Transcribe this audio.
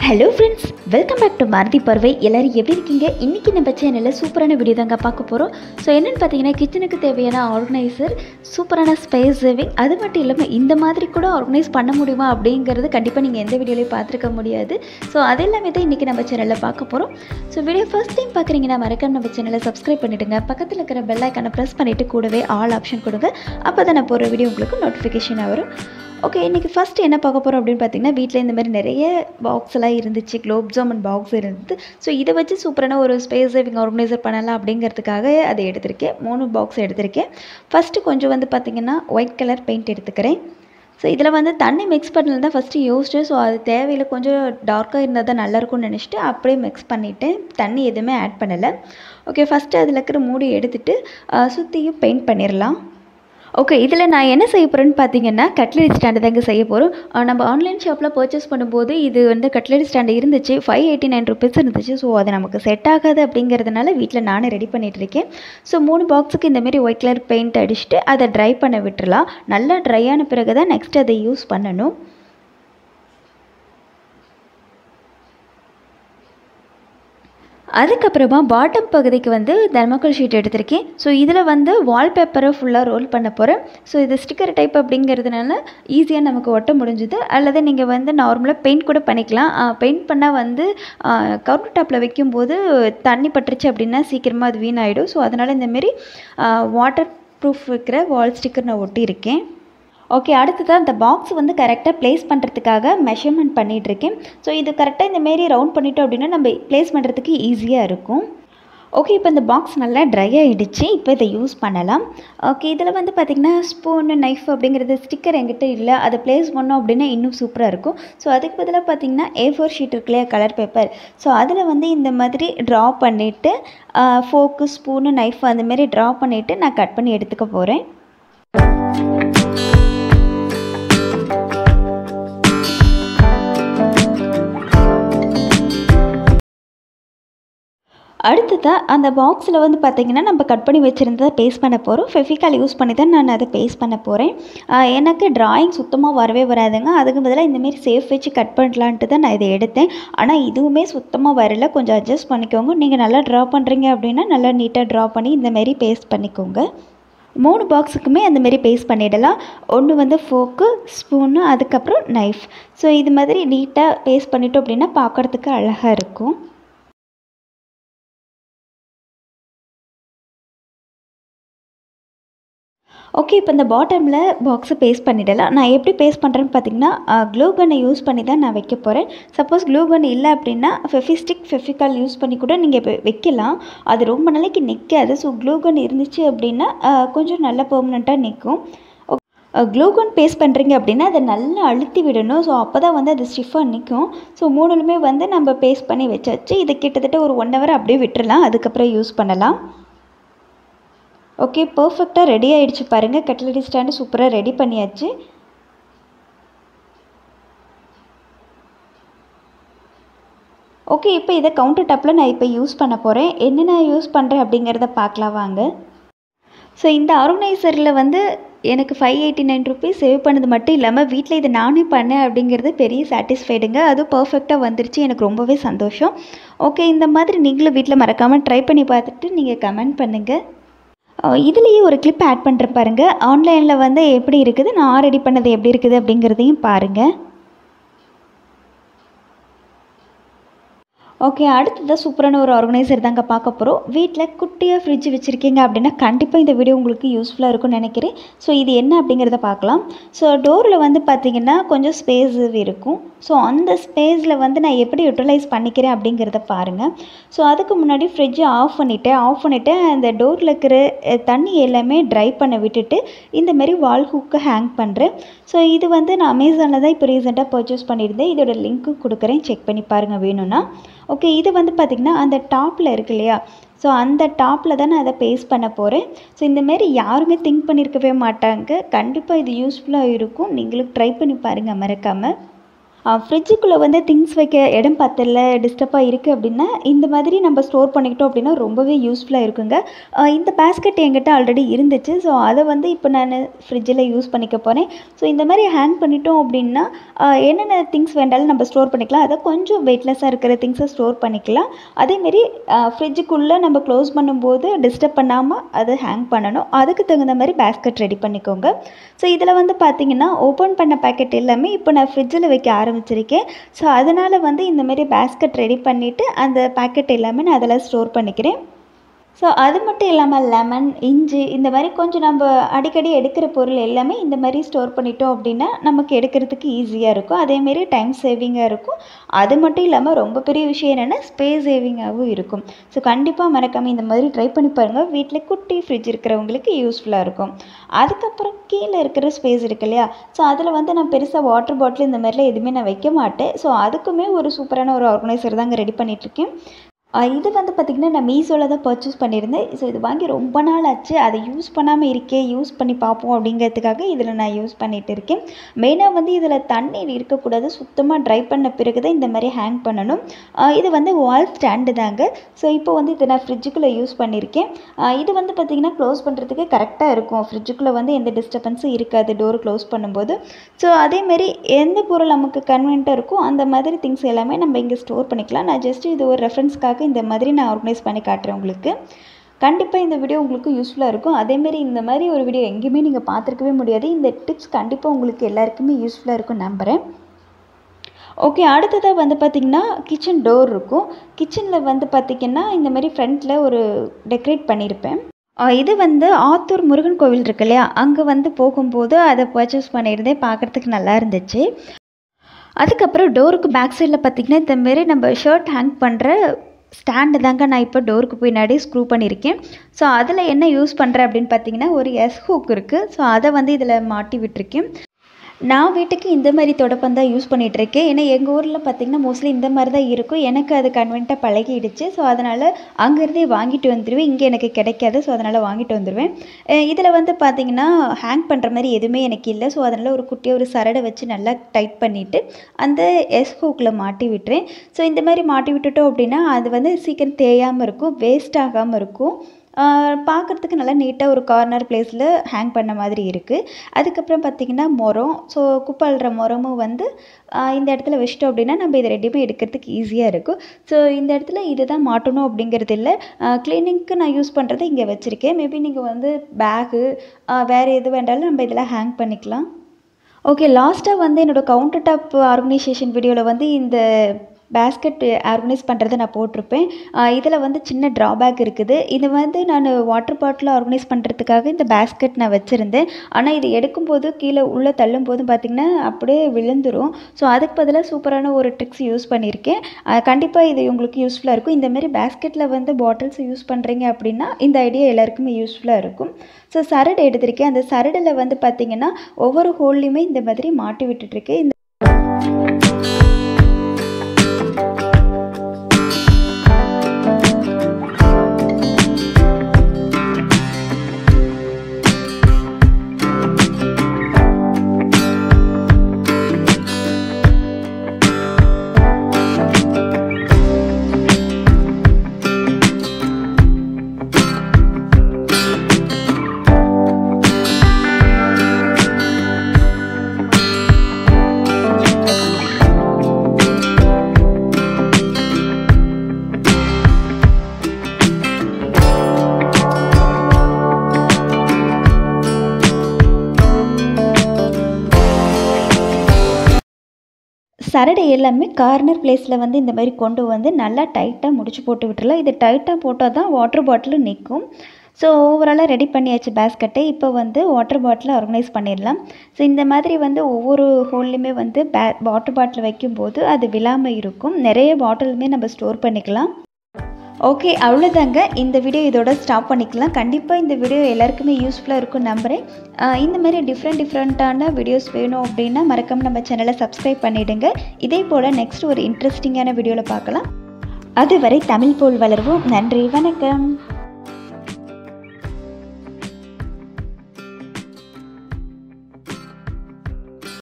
hello friends welcome back to Bharathi Paravai எல்லோரும் எப்படி இருக்கீங்க இன்றைக்கி நம்ம சேனலில் சூப்பரான வீடியோ தாங்க பார்க்க போகிறோம் ஸோ என்னென்னு பார்த்தீங்கன்னா கிச்சனுக்கு தேவையான ஆர்கனைசர் சூப்பரான ஸ்பேஸ் சேவிங் அது மட்டும் இல்லாமல் இந்த மாதிரி கூட ஆர்கனைஸ் பண்ண முடியுமா அப்படிங்கிறது கண்டிப்பாக நீங்கள் எந்த வீடியோலையும் பார்த்துருக்க முடியாது ஸோ அது எல்லாமே தான் இன்றைக்கி நம்ம சேனலில் பார்க்க போகிறோம் ஸோ வீடியோ ஃபஸ்ட் டைம் பார்க்குறீங்கன்னா மறக்காம நம்ம சேனலை சப்ஸ்கிரைப் பண்ணிவிடுங்க பக்கத்தில் இருக்கிற பெல் ஐக்கானை ப்ரெஸ் பண்ணிவிட்டு கூடவே ஆல் ஆப்ஷன் கொடுங்க அப்போ தான் நான் போகிற வீடியோ உங்களுக்கு நோட்டிஃபிகேஷனாக வரும் ஓகே இன்றைக்கி ஃபஸ்ட்டு என்ன பார்க்க போகிறோம் அப்படின்னு பார்த்தீங்கன்னா வீட்டில் இந்த மாதிரி நிறைய பாக்ஸ் எல்லாம் இருந்துச்சு குலோப் ஜாமுன் பாக்ஸ் இருந்தது ஸோ இதை வச்சு சூப்பரான ஒரு ஸ்பேஸ் சேவிங் ஆர்கனைசர் பண்ணலாம் அப்படிங்கிறதுக்காக அதை எடுத்திருக்கேன் மூணு பாக்ஸ் எடுத்திருக்கேன் ஃபஸ்ட்டு கொஞ்சம் வந்து பார்த்திங்கன்னா ஒயிட் கலர் பெயிண்ட் எடுத்துக்கிறேன் ஸோ இதில் வந்து தண்ணி மிக்ஸ் பண்ணல தான் ஃபஸ்ட்டு யோசிச்சு ஸோ அது தேவையில்லை கொஞ்சம் டார்க்காக இருந்தால் தான் நல்லாயிருக்கும்னு நினச்சிட்டு அப்படியே மிக்ஸ் பண்ணிவிட்டேன் தண்ணி எதுவுமே ஆட் பண்ணலை ஓகே ஃபஸ்ட்டு அதில் இருக்கிற மூடி எடுத்துகிட்டு சுற்றியும் பெயிண்ட் பண்ணிடலாம் ஓகே இதில் நான் என்ன செய்ய போகிறேன்னு பார்த்தீங்கன்னா கட்லரி ஸ்டாண்டு தாங்க செய்ய போகிறோம் நம்ம ஆன்லைன் ஷாப்பில் பர்ச்சேஸ் பண்ணும்போது இது வந்து கட்லரி ஸ்டாண்டு இருந்துச்சு ஃபைவ் எயிட்டி நைன் ருபீஸ் இருந்துச்சு ஸோ அது நமக்கு செட் ஆகாது அப்படிங்கிறதுனால வீட்டில் நானே ரெடி பண்ணிகிட்டு இருக்கேன் ஸோ மூணு பாக்ஸுக்கு இந்தமாரி ஒயிட் கலர் பெயிண்ட் அடிச்சுட்டு அதை ட்ரை பண்ண விட்டுறலாம் நல்லா ட்ரை ஆன பிறகு தான் நெக்ஸ்ட் அதை யூஸ் பண்ணணும் அதுக்கப்புறமா பாட்டம் பகுதிக்கு வந்து தெர்மக்கல் ஷீட் எடுத்திருக்கேன் ஸோ இதில் வந்து வால்பேப்பரை ஃபுல்லாக ரோல் பண்ண போகிறேன் ஸோ இது ஸ்டிக்கர் டைப் அப்படிங்கிறதுனால ஈஸியாக நமக்கு ஒட்ட முடிஞ்சுது அல்லது நீங்கள் வந்து நார்மலாக பெயிண்ட் கூட பண்ணிக்கலாம் பெயிண்ட் பண்ணால் வந்து கவுண்டர் டாப்பில் வைக்கும்போது தண்ணி பட்டுருச்சு அப்படின்னா சீக்கிரமாக அது வீணாயிடும் ஸோ அதனால் இந்தமாரி வாட்டர் ப்ரூஃப் வைக்கிற வால் ஸ்டிக்கர் நான் ஒட்டியிருக்கேன் ஓகே அடுத்ததாக இந்த பாக்ஸ் வந்து கரெக்டாக ப்ளேஸ் பண்ணுறதுக்காக மெஷர்மெண்ட் பண்ணிகிட்ருக்கேன் ஸோ இது கரெக்டாக இந்தமாரி ரவுண்ட் பண்ணிட்டோம் அப்படின்னா நம்ம ப்ளேஸ் பண்ணுறதுக்கு ஈஸியாக இருக்கும் ஓகே இப்போ இந்த பாக்ஸ் நல்லா ட்ரை ஆகிடுச்சு இப்போ இதை யூஸ் பண்ணலாம் ஓகே இதில் வந்து பார்த்திங்கன்னா ஸ்பூனு நைஃப் அப்படிங்கிறது ஸ்டிக்கர் எங்கிட்ட இல்லை அதை ப்ளேஸ் பண்ணோம் அப்படின்னா இன்னும் சூப்பராக இருக்கும் ஸோ அதுக்கு பதிலாக பார்த்திங்கன்னா ஏ ஃபோர் ஷீட் இருக்கு இல்லையா கலர் பேப்பர் ஸோ அதில் வந்து இந்த மாதிரி ட்ரா பண்ணிவிட்டு ஃபோக்கு ஸ்பூனு நைஃப் அந்தமாரி ட்ரா பண்ணிவிட்டு நான் கட் பண்ணி எடுத்துக்க போகிறேன் அடுத்ததாக அந்த பாக்ஸில் வந்து பார்த்திங்கன்னா நம்ம கட் பண்ணி வச்சுருந்ததை பேஸ்ட் பண்ண போகிறோம் ஃபெஃபிகால் யூஸ் பண்ணி தான் நான் அதை பேஸ்ட் பண்ண போகிறேன் எனக்கு ட்ராயிங் சுத்தமாக வரவே வராதுங்க அதுக்கு பதிலாக இந்தமாரி சேஃப் வச்சு கட் பண்ணலான்ட்டு தான் நான் இதை எடுத்தேன் ஆனால் இதுவுமே சுத்தமாக வரல கொஞ்சம் அட்ஜஸ்ட் பண்ணிக்கோங்க நீங்கள் நல்லா ட்ரா பண்ணுறீங்க அப்படின்னா நல்லா நீட்டாக ட்ரா பண்ணி இந்தமாரி பேஸ்ட் பண்ணிக்கோங்க மூணு பாக்ஸுக்குமே அந்தமாரி பேஸ்ட் பண்ணிடலாம் ஒன்று வந்து ஃபோக்கு ஸ்பூனு அதுக்கப்புறம் நைஃப் ஸோ இது மாதிரி நீட்டாக பேஸ்ட் பண்ணிட்டோம் அப்படின்னா பார்க்குறதுக்கு அழகாக இருக்கும் ஓகே இப்போ இந்த பாட்டமில் பாக்ஸை பேஸ்ட் பண்ணிடலாம் நான் எப்படி பேஸ்ட் பண்ணுறேன்னு பார்த்தீங்கன்னா க்ளூ கன்னை யூஸ் பண்ணி தான் நான் வைக்க போகிறேன் சப்போஸ் க்ளூ கன் இல்லை அப்படின்னா ஃபெஃபிஸ்டிக் ஃபெஃபிகால் யூஸ் பண்ணி கூட நீங்கள் வைக்கலாம் அது ரொம்ப நாளைக்கு நிற்காது ஸோ க்ளூ கன் இருந்துச்சு அப்படின்னா கொஞ்சம் நல்லா பெர்மனெண்ட்டாக நிற்கும் க்ளூகன் பேஸ்ட் பண்ணுறீங்க அப்படின்னா அதை நல்லா அழுத்தி விடணும் ஸோ அப்போ தான் வந்து அது ஸ்டிஃபாக நிற்கும் ஸோ மூணுலுமே வந்து நம்ம பேஸ்ட் பண்ணி வச்சாச்சு இது கிட்டத்தட்ட ஒரு ஒன் ஹவர் அப்படியே விட்டுறலாம் அதுக்கப்புறம் யூஸ் பண்ணலாம் ஓகே பர்ஃபெக்டாக ரெடி ஆகிடுச்சு பாருங்கள் கட்லரி ஸ்டாண்டு சூப்பராக ரெடி பண்ணியாச்சு ஓகே இப்போ இதை கவுண்டர் டாப்பில் நான் இப்போ யூஸ் பண்ண போகிறேன் என்ன நான் யூஸ் பண்ணுறேன் அப்படிங்கிறத பார்க்கலாம் வாங்க ஸோ இந்த ஆர்கனைசரில் வந்து எனக்கு five eighty nine rupees save பண்ணது மட்டும் இல்லாமல் வீட்டில் இதை நானே பண்ணேன் அப்படிங்கிறது பெரிய சாட்டிஸ்ஃபைடுங்க அதுவும் பர்ஃபெக்டாக வந்துருச்சு எனக்கு ரொம்பவே சந்தோஷம் ஓகே இந்த மாதிரி நீங்களும் வீட்டில் மறக்காமல் ட்ரை பண்ணி பார்த்துட்டு நீங்கள் கமெண்ட் பண்ணுங்கள் இதுலேயே ஒரு கிளிப் ஆட் பண்ணுறேன் பாருங்கள் ஆன்லைனில் வந்து எப்படி இருக்குது நான் ரெடி பண்ணது எப்படி இருக்குது அப்படிங்கிறதையும் பாருங்கள் ஓகே அடுத்ததாக சூப்பரான ஒரு ஆர்கனைசர் தாங்க பார்க்க போகிறோம் வீட்டில் குட்டியாக ஃப்ரிட்ஜ் வச்சுருக்கீங்க அப்படின்னா கண்டிப்பாக இந்த வீடியோ உங்களுக்கு யூஸ்ஃபுல்லாக இருக்கும்னு நினைக்கிறேன் ஸோ இது என்ன அப்படிங்கிறத பார்க்கலாம் ஸோ டோரில் வந்து பார்த்திங்கன்னா கொஞ்சம் ஸ்பேஸ் இருக்கும் ஸோ அந்த ஸ்பேஸில் வந்து நான் எப்படி யூட்டிலைஸ் பண்ணிக்கிறேன் அப்படிங்கிறத பாருங்கள் ஸோ அதுக்கு முன்னாடி ஃப்ரிட்ஜை ஆஃப் பண்ணிவிட்டேன் ஆஃப் பண்ணிவிட்டு அந்த டோரில் இருக்கிற தண்ணி எல்லாமே ட்ரை பண்ண விட்டுட்டு இந்தமாரி வால் ஹூக்கை ஹேங் பண்ணுறேன் ஸோ இது வந்து நான் அமேசானில் தான் இப்போ ரீசெண்டாக பர்ச்சேஸ் பண்ணியிருந்தேன் இதோட லிங்க்கு கொடுக்குறேன் செக் பண்ணி பாருங்கள் வேணும்னா ஓகே இது வந்து பார்த்திங்கன்னா அந்த டாப்பில் இருக்கு இல்லையா ஸோ அந்த டாப்பில் தான் நான் அதை பேஸ்ட் பண்ண போகிறேன் ஸோ இந்தமாரி யாருமே திங்க் பண்ணியிருக்கவே மாட்டாங்க கண்டிப்பாக இது யூஸ்ஃபுல்லாக இருக்கும் நீங்களும் ட்ரை பண்ணி பாருங்கள் மறக்காமல் ஃப்ரிட்ஜுக்குள்ளே வந்து திங்ஸ் வைக்க இடம் பத்தல டிஸ்டர்பாக இருக்குது அப்படின்னா இந்த மாதிரி நம்ம ஸ்டோர் பண்ணிக்கிட்டோம் அப்படின்னா ரொம்பவே யூஸ்ஃபுல்லாக இருக்குங்க ஆஹ் இந்த பேஸ்கெட் என்கிட்ட ஆல்ரெடி இருந்துச்சு ஸோ அதை வந்து இப்போ நான் ஃப்ரிட்ஜில் யூஸ் பண்ணிக்க போகிறேன் ஸோ இந்த மாதிரி ஹேங் பண்ணிட்டோம் அப்படின்னா ஆஹ் என்னென்ன திங்ஸ் வேண்டாலும் நம்ம ஸ்டோர் பண்ணிக்கலாம் அதை கொஞ்சம் வெயிட்லெஸ்ஸாக இருக்கிற திங்ஸை ஸ்டோர் பண்ணிக்கலாம் அதேமாரி ஃப்ரிட்ஜுக்குள்ளே நம்ம க்ளோஸ் பண்ணும்போது டிஸ்டர்ப் பண்ணாமல் அதை ஹேங் பண்ணணும் அதுக்கு தகுந்த மாதிரி பேஸ்கெட் ரெடி பண்ணிக்கோங்க ஸோ இதில் வந்து பார்த்தீங்கன்னா ஓப்பன் பண்ண பேக்கெட் எல்லாமே இப்போ நான் ஃப்ரிட்ஜில் வைக்க ஆரம்பிச்சிருக்கேன் ஸோ அதனால் வந்து இந்த மாதிரி பேஸ்கெட் ரெடி பண்ணிவிட்டு அந்த பேக்கெட் எல்லாமே நான் அதில் ஸ்டோர் பண்ணிக்கிறேன் ஸோ அது மட்டும் இல்லாமல் லெமன் இஞ்சி இந்த மாதிரி கொஞ்சம் நம்ம அடிக்கடி எடுக்கிற பொருள் எல்லாமே இந்த மாதிரி ஸ்டோர் பண்ணிட்டோம் அப்படின்னா நமக்கு எடுக்கிறதுக்கு ஈஸியாக இருக்கும் அதேமாரி டைம் சேவிங்காக இருக்கும் அது மட்டும் இல்லாமல் ரொம்ப பெரிய விஷயம் என்னென்னா ஸ்பேஸ் சேவிங்காகவும் இருக்கும் ஸோ கண்டிப்பாக மறக்காமல் இந்த மாதிரி ட்ரை பண்ணி பாருங்கள் வீட்டில் குட்டி ஃப்ரிட்ஜ் இருக்கிறவங்களுக்கு யூஸ்ஃபுல்லாக இருக்கும் அதுக்கப்புறம் கீழே இருக்கிற ஸ்பேஸ் இருக்கு இல்லையா ஸோ அதில் வந்து நான் பெருசாக வாட்டர் பாட்டில் இந்த மாதிரிலாம் எதுவுமே நான் வைக்க மாட்டேன் ஸோ அதுக்குமே ஒரு சூப்பரான ஒரு ஆர்கனைசர் தாங்க ரெடி பண்ணிகிட்ருக்கேன் ஆஹ் இது வந்து பார்த்திங்கன்னா நான் மீஷோவில் தான் பர்ச்சேஸ் பண்ணியிருந்தேன் ஸோ இது வாங்கி ரொம்ப நாள் ஆச்சு அதை யூஸ் பண்ணாமல் இருக்கே யூஸ் பண்ணி பார்ப்போம் அப்படிங்கிறதுக்காக இதில் நான் யூஸ் பண்ணிகிட்டு இருக்கேன் மெயினாக வந்து இதில் தண்ணீர் இருக்கக்கூடாது சுத்தமாக ட்ரை பண்ண பிறகு தான் இந்த மாதிரி ஹேங் பண்ணணும் ஆஹ் இது வந்து வால் ஸ்டாண்டு தாங்க ஸோ இப்போ வந்து இதை நான் ஃப்ரிட்ஜுக்குள்ளே யூஸ் பண்ணியிருக்கேன் ஆஹ் இது வந்து பார்த்திங்கன்னா க்ளோஸ் பண்ணுறதுக்கு கரெக்டாக இருக்கும் ஃப்ரிட்ஜுக்குள்ளே வந்து எந்த டிஸ்டர்பன்ஸும் இருக்காது டோர் க்ளோஸ் பண்ணும்போது ஸோ அதேமாரி எந்த பொருள் நமக்கு கன்வீனியண்ட்டாக இருக்கோ அந்த மாதிரி திங்ஸ் எல்லாமே நம்ம இங்கே ஸ்டோர் பண்ணிக்கலாம் நான் ஜஸ்ட் இது ஒரு ரெஃபரன்ஸ்க்காக இந்த மாதிரி நான் ஆர்கனைஸ் பண்ணி காட்டுறேன் உங்களுக்கு கண்டிப்பாக இந்த வீடியோ உங்களுக்கு யூஸ்ஃபுல்லாக இருக்கும் அதேமாரி இந்த மாதிரி ஒரு வீடியோ எங்கேயுமே நீங்கள் பார்த்துருக்கவே முடியாது இந்த டிப்ஸ் கண்டிப்பாக உங்களுக்கு எல்லாருக்குமே யூஸ்ஃபுல்லாக இருக்கும் நம்புகிறேன் ஓகே அடுத்ததாக வந்து பார்த்திங்கன்னா கிச்சன் டோர் இருக்கும் கிச்சனில் வந்து பார்த்திங்கன்னா இந்த மாதிரி ஃப்ரண்ட்டில் ஒரு டெக்கரேட் பண்ணியிருப்பேன் ஆஹ் இது வந்து ஆத்தூர் முருகன் கோவில் இருக்கு இல்லையா அங்கே வந்து போகும்போது அதை பர்ச்சேஸ் பண்ணியிருந்தேன் பார்க்குறதுக்கு நல்லா இருந்துச்சு அதுக்கப்புறம் டோருக்கு பேக் சைடில் பார்த்திங்கன்னா இந்த மாரி நம்ம ஷர்ட் ஹேங் பண்ணுற ஸ்டாண்டு தாங்க நான் இப்போ டோருக்கு பின்னாடி ஸ்க்ரூ பண்ணியிருக்கேன் ஸோ அதில் என்ன யூஸ் பண்ணுறேன் அப்படின்னு பார்த்தீங்கன்னா ஒரு எஸ் ஹூக் இருக்குது ஸோ அதை வந்து இதில் மாட்டி விட்டுருக்கேன் நான் வீட்டுக்கு இந்த மாதிரி தொடப்பம் தான் யூஸ் பண்ணிகிட்டு இருக்கேன் ஏன்னா எங்கள் ஊரில் பார்த்திங்கன்னா மோஸ்ட்லி இந்த மாதிரி தான் இருக்கும் எனக்கு அது கன்வென்ட்டாக பழகிடுச்சு ஸோ அதனால் அங்கேருந்தே வாங்கிட்டு வந்துடுவேன் இங்கே எனக்கு கிடைக்காது ஸோ அதனால் வாங்கிட்டு வந்துடுவேன் இதில் வந்து பார்த்திங்கன்னா ஹேங் பண்ணுற மாதிரி எதுவுமே எனக்கு இல்லை ஸோ அதனால் ஒரு குட்டியாக ஒரு சரடை வச்சு நல்லா டைட் பண்ணிவிட்டு அந்த எஸ் ஹூக்கில் மாட்டி விட்டுறேன் ஸோ இந்த மாதிரி மாட்டி விட்டுட்டோம் அப்படின்னா அது வந்து சீக்கிரம் தேயாமல் இருக்கும் வேஸ்ட் ஆகாமல் இருக்கும் பார்க்குறதுக்கு நல்லா நீட்டாக ஒரு கார்னர் பிளேஸில் ஹேங் பண்ண மாதிரி இருக்குது அதுக்கப்புறம் பார்த்திங்கன்னா முறம் ஸோ குப்பை அள்ளுற முறமும் வந்து ஆஹ் இந்த இடத்துல வச்சிட்டோம் அப்படின்னா நம்ம இதை ரெடிமே எடுக்கிறதுக்கு ஈஸியாக இருக்கும் ஸோ இந்த இடத்துல இது தான் மாட்டணும் அப்படிங்கிறது இல்லை க்ளீனிங்க்கு நான் யூஸ் பண்ணுறதை இங்கே வச்சுருக்கேன் மேபி நீங்கள் வந்து பேகு வேறு எது வேண்டாலும் நம்ம இதில் ஹேங் பண்ணிக்கலாம் ஓகே லாஸ்ட்டாக வந்து என்னோடய கவுண்டர் டாப் ஆர்கனைசேஷன் வீடியோவில் வந்து இந்த பேஸ்கெட் ஆர்கனைஸ் பண்ணுறதை நான் போட்டிருப்பேன் இதில் வந்து சின்ன ட்ராபேக் இருக்குது இது வந்து நான் வாட்டர் பாட்டில் ஆர்கனைஸ் பண்ணுறதுக்காக இந்த பேஸ்கெட் நான் வச்சுருந்தேன் ஆனால் இது எடுக்கும்போது கீழே உள்ளே தள்ளும் போதும் பார்த்திங்கன்னா அப்படியே விழுந்துரும் ஸோ அதுக்கு பதிலாக சூப்பரான ஒரு ட்ரிக்ஸ் யூஸ் பண்ணியிருக்கேன் கண்டிப்பாக இது உங்களுக்கு யூஸ்ஃபுல்லாக இருக்கும் இந்த மாதிரி பேஸ்கெட்டில் வந்து பாட்டில்ஸ் யூஸ் பண்ணுறீங்க அப்படின்னா இந்த ஐடியா எல்லாருக்குமே யூஸ்ஃபுல்லாக இருக்கும் ஸோ சரடு எடுத்திருக்கேன் அந்த சரடில் வந்து பார்த்திங்கன்னா ஒவ்வொரு ஹோல்லையுமே இந்த மாதிரி மாட்டி விட்டுட்ருக்கேன் இந்த சரடை எல்லாமே கார்னர் பிளேஸில் வந்து இந்த மாதிரி கொண்டு வந்து நல்லா டைட்டாக முடிச்சு போட்டு விட்டுறலாம் இது டைட்டாக போட்டால் தான் வாட்டர் பாட்டிலும் நிற்கும் ஸோ ஓவராலாக ரெடி பண்ணியாச்சு பேஸ்கெட்டை இப்போ வந்து வாட்டர் பாட்டிலை ஆர்கனைஸ் பண்ணிடலாம் ஸோ இந்த மாதிரி வந்து ஒவ்வொரு ஹோல்லையுமே வந்து பே வாட்டர் பாட்டில் வைக்கும்போது அது விழாமல் இருக்கும் நிறைய பாட்டிலுமே நம்ம ஸ்டோர் பண்ணிக்கலாம் ஓகே அவ்வளோதாங்க இந்த வீடியோ இதோட ஸ்டாப் பண்ணிக்கலாம் கண்டிப்பாக இந்த வீடியோ எல்லாருக்குமே யூஸ்ஃபுல்லாக இருக்கும் நம்புகிறேன் ஆஹ் இந்த மாதிரி டிஃப்ரெண்ட் டிஃப்ரெண்ட்டான வீடியோஸ் வேணும் அப்படின்னா மறக்காம நம்ம சேனலை சப்ஸ்கிரைப் பண்ணிவிடுங்க இதே போல் நெக்ஸ்ட் ஒரு இன்ட்ரெஸ்டிங்கான வீடியோவில் பார்க்கலாம் அதுவரை தமிழ் போல் வளர்வோம் நன்றி வணக்கம்